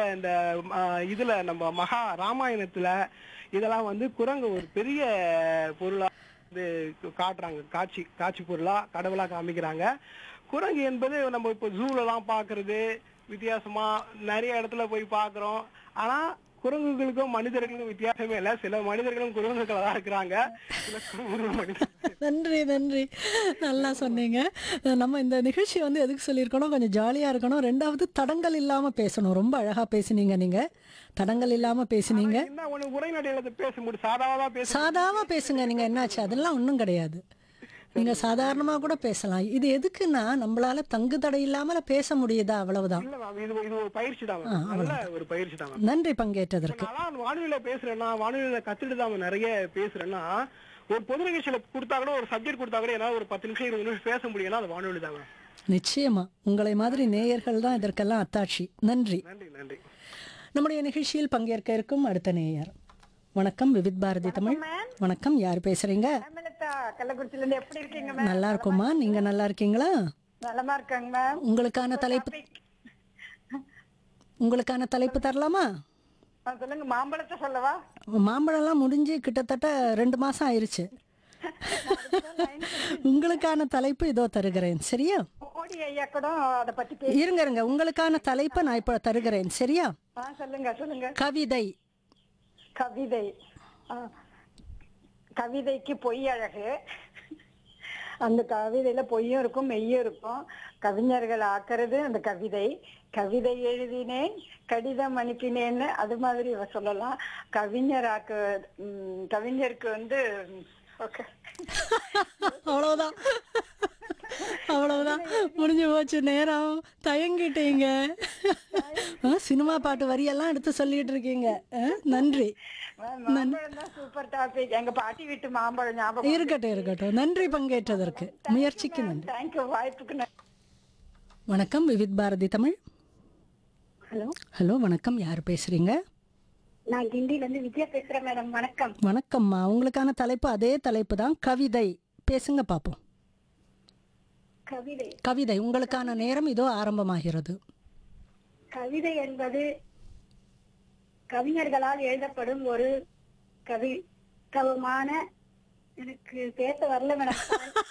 இந்த ஆ, இதுல நம்ம மகா ராமாயணத்துல இதெல்லாம் வந்து குரங்கு ஒரு பெரிய பொருளா வந்து காட்டுறாங்க காட்சி காட்சி பொருளா கடவுளா காமிக்கிறாங்க குரங்கு என்பது நம்ம இப்போ ஜூல எல்லாம் பாக்குறது வித்தியாசமா நிறைய இடத்துல போய் பாக்குறோம் ஆனா குரங்குகளுக்கும் மனிதர்களுக்கும் வித்தியாசமே இல்ல சில மனிதர்களும் குரங்குகளா தான் இருக்கிறாங்க சில குரங்குகளும் மனிதர்கள் நன்றி நன்றி நல்லா சொன்னீங்க நம்ம இந்த நிகழ்ச்சி வந்து எதுக்கு சொல்லியிருக்கணும் கொஞ்சம் ஜாலியாக இருக்கணும் ரெண்டாவது தடங்கள் இல்லாமல் பேசணும் ரொம்ப அழகாக பேசுனீங்க நீங்கள் தடங்கள் இல்லாமல் பேசுனீங்க என்ன ஒண்ணு உரைநடையில பேச முடியும் சாதாவா பேச சாதாரணமாக பேசுங்க நீங்கள் என்னாச்சு அதெல்லாம் ஒன்றும் கிடையாது நீங்கள் சாதாரணமாக கூட பேசலாம் இது எதுக்குன்னா நம்மளால தங்கு தடை இல்லாமல் பேச முடியுதா அவ்வளவுதான் இல்ல மேம் இது இது ஒரு பயிற்சி தான் ma'am. நல்ல ஒரு பயிற்சி தான் ma'am. நன்றி பங்கேற்றதற்கு நான் வானொலியில பேசுறேன்னா வானொலியில கத்துட்டு தான் நிறைய பேசுறேன்னா ஒரு பொது நிகழ்ச்சியில கொடுத்தா கூட ஒரு சப்ஜெக்ட் கொடுத்தா கூட என்னால ஒரு பத்து நிமிஷம் இருபது நிமிஷம் பேச முடியும்னா அது வானொலி தான் ma'am. நிச்சயமா உங்களை மாதிரி நேயர்கள் தான் இதற்கெல்லாம் அத்தாட்சி நன்றி நன்றி நன்றி நம்முடைய நிகழ்ச்சியில் பங்கேற்க இருக்கும் அடுத்த நேயர் வணக்கம் விவித் பாரதி தமிழ் வணக்கம் யார் பேசுறீங்க ஹேமலதா கள்ளக்குறிச்சில இருந்து எப்படி இருக்கீங்க மேம் நல்லா இருக்குமா நீங்க நல்லா இருக்கீங்களா நலமா இருக்காங்க மேம் உங்களுக்கான தலைப்பு உங்களுக்கான தலைப்பு தரலாமா ஆ, சொல்லுங்க மாம்பழத்தை சொல்லவா மாம்பழம்லாம் முடிஞ்சு கிட்டத்தட்ட ரெண்டு மாசம் ஆயிருச்சு உங்களுக்கான தலைப்பு இதோ தருகிறேன் சரியா மோடி ஐயா கூட அதை பத்தி பே இருங்க இருங்க உங்களுக்கான தலைப்பை நான் இப்போ தருகிறேன் சரியா ஆ சொல்லுங்க சொல்லுங்க கவிதை கவிதை ஆ, கவிதைக்கு பொய் அழகு அந்த கவிதையில பொய்யும் இருக்கும் மெய்யும் இருக்கும் கவிஞர்கள் ஆக்குறது அந்த கவிதை கவிதை எழுதினேன் கடிதம் அனுப்பினேன்னு அது மாதிரி இவ சொல்லலாம் கவிஞர் ஆக்கு ம், கவிஞருக்கு வந்து ஓகே அவ்வளவுதான் அவ்வளவுதான் முடிஞ்சு போச்சு நேரம் தயங்கிட்டீங்க ஆ, சினிமா பாட்டு வரியெல்லாம் எடுத்து சொல்லிட்டு இருக்கீங்க ஆ, நன்றி மாம்பழம் தான் சூப்பர் டாபிக் எங்க பாட்டி வீட்டு மாம்பழம் ஞாபகம் இருக்கட்டும் இருக்கட்டும் நன்றி பங்கேற்றதற்கு முயற்சிக்கு நன்றி தேங்க்யூ வாய்ப்புக்கு நன்றி. வணக்கம் விவித் பாரதி தமிழ் ஹலோ ஹலோ வணக்கம் யார் பேசுறீங்க நான் கிண்டில இருந்து விஜயா பேசுறேன் மேடம் வணக்கம் வணக்கம்மா உங்களுக்கான தலைப்பு அதே தலைப்பு தான் கவிதை பேசுங்க பாப்போம் கவிதை கவிதை உங்களுக்கான நேரம் இதோ ஆரம்பமாகிறது கவிதை என்பது கவிஞர்களால் எழுதப்படும் ஒரு கவி கவமான எனக்கு பேச வரல மேடம்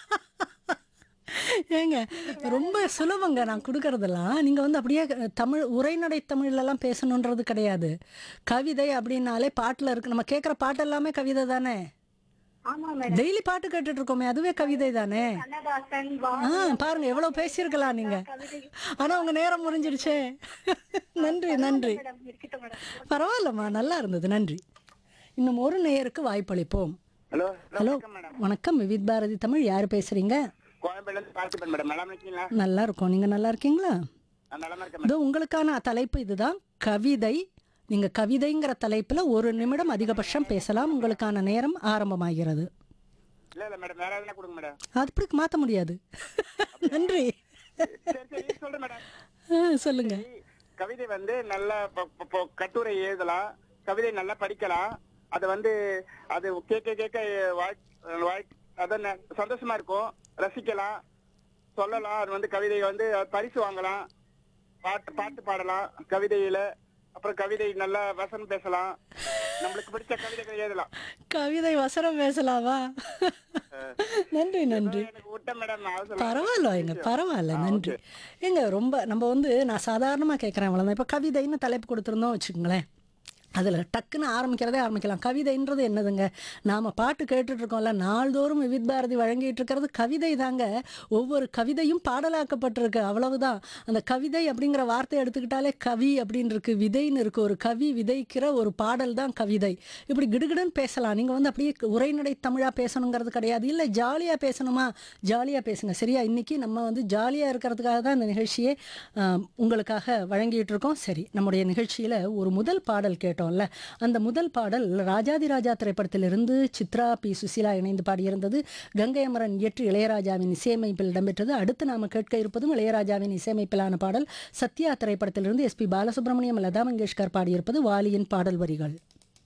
ஏங்க ரொம்ப சுலபங்க நான் கொடுக்கறதெல்லாம் நீங்க வந்து அப்படியே தமிழ் உரைநடை தமிழ்லலாம் பேசணுன்றது கிடையாது கவிதை அப்படின்னாலே பாட்டுல இருக்கு நம்ம கேட்குற பாட்டு எல்லாமே கவிதை தானே ஆமா மேடம் டெய்லி பாட்டு கேட்டுட்டு இருக்கோமே அதுவே கவிதை தானே கண்ணதாசன் ஆ பாருங்க எவ்வளவு பேசியிருக்கலாம் நீங்க ஆனா உங்க நேரம் முடிஞ்சிடுச்சே நன்றி நன்றி மேடம் இருக்கட்டும் மேடம் பரவாயில்லம்மா நல்லா இருந்தது நன்றி இன்னும் ஒரு நேயருக்கு வாய்ப்பளிப்போம் ஹலோ ஹலோ வணக்கம் விவித் பாரதி தமிழ் யார் பேசுறீங்க கோயம்பேடுல இருந்து பார்த்திபன் மேடம் நல்லா இருக்கீங்களா நல்லா இருக்கோம் நீங்க நல்லா இருக்கீங்களா நான் நலமா இருக்கேன் இதோ உங்களுக்கான தலைப்பு இதுதான் கவிதை நீங்க கவிதைங்கிற தலைப்புல ஒரு நிமிடம் அதிகபட்சம் பேசலாம் உங்களுக்கான நேரம் ஆரம்பமாகிறது இல்ல இல்ல மேடம் வேற எதுனா கொடுங்க மேடம் அது அப்படி மாத்த முடியாது நன்றி சரி சரி சொல்றேன் மேடம் ஆ, சொல்லுங்க கவிதை வந்து நல்ல ப- ப- ப- கட்டுரை எழுதலாம் கவிதை நல்லா படிக்கலாம் அது வந்து அது கேட்க கேட்க வாழ் வாழ்- அதான் ந- சந்தோஷமா இருக்கும் ரசிக்கலாம் சொல்லலாம் அது வந்து கவிதை வந்து பரிசு வாங்கலாம் பாட்டு பாட்டு பாடலாம் கவிதையில அப்புறம் கவிதை நல்லா வசனம் பேசலாம் நம்மளுக்கு பிடிச்ச கவிதைகள் எழுதலாம் கவிதை வசனம் பேசலாமா நன்றி நன்றி எனக்கு விட்ட மேடம் நான் அவசரம் பரவாயில்ல எங்க பரவாயில்ல நன்றி ஏங்க ரொம்ப நம்ம வந்து நான் சாதாரணமாக கேட்குறேன் அவ்வளோதான் இப்போ கவிதைன்னு தலைப்பு கொடுத்துருந்தோம் வச்சுக்கோங்களேன் அதில் டக்குன்னு ஆரம்பிக்கிறதே ஆரம்பிக்கலாம் கவிதைன்றது என்னதுங்க நாம் பாட்டு கேட்டுட்டு இருக்கோம்ல நாள்தோறும் விவித் பாரதி வழங்கிட்டு இருக்கிறது கவிதை தாங்க ஒவ்வொரு கவிதையும் பாடலாக்கப்பட்டிருக்கு அவ்வளவுதான் அந்த கவிதை அப்படிங்கிற வார்த்தை எடுத்துக்கிட்டாலே கவி அப்படின்னு இருக்கு விதைன்னு இருக்கு ஒரு கவி விதைக்கிற ஒரு பாடல் தான் கவிதை இப்படி கிடுகிடுன்னு பேசலாம் நீங்கள் வந்து அப்படியே உரைநடை தமிழாக பேசணுங்கிறது கிடையாது இல்லை ஜாலியாக பேசணுமா ஜாலியாக பேசுங்க சரியா இன்னைக்கு நம்ம வந்து ஜாலியாக இருக்கிறதுக்காக தான் இந்த நிகழ்ச்சியை ஆம், உங்களுக்காக வழங்கிட்டு இருக்கோம் சரி நம்முடைய நிகழ்ச்சியில் ஒரு முதல் பாடல் கேட்டோம்ல அந்த முதல் பாடல் ராஜாதிராஜா திரைப்படத்திலிருந்து சித்ரா பி சுசீலா இணைந்து பாடியிருந்தது கங்கை அமரன் இயற்றி இளையராஜாவின் இசையமைப்பில் இடம்பெற்றது அடுத்து நாம கேட்க இருப்பதும் இளையராஜாவின் இசையமைப்பிலான பாடல் சத்யா திரைப்படத்திலிருந்து எஸ்பி பாலசுப்ரமணியம் லதா மங்கேஷ்கர் பாடியிருப்பது வாலியின் பாடல் வரிகள்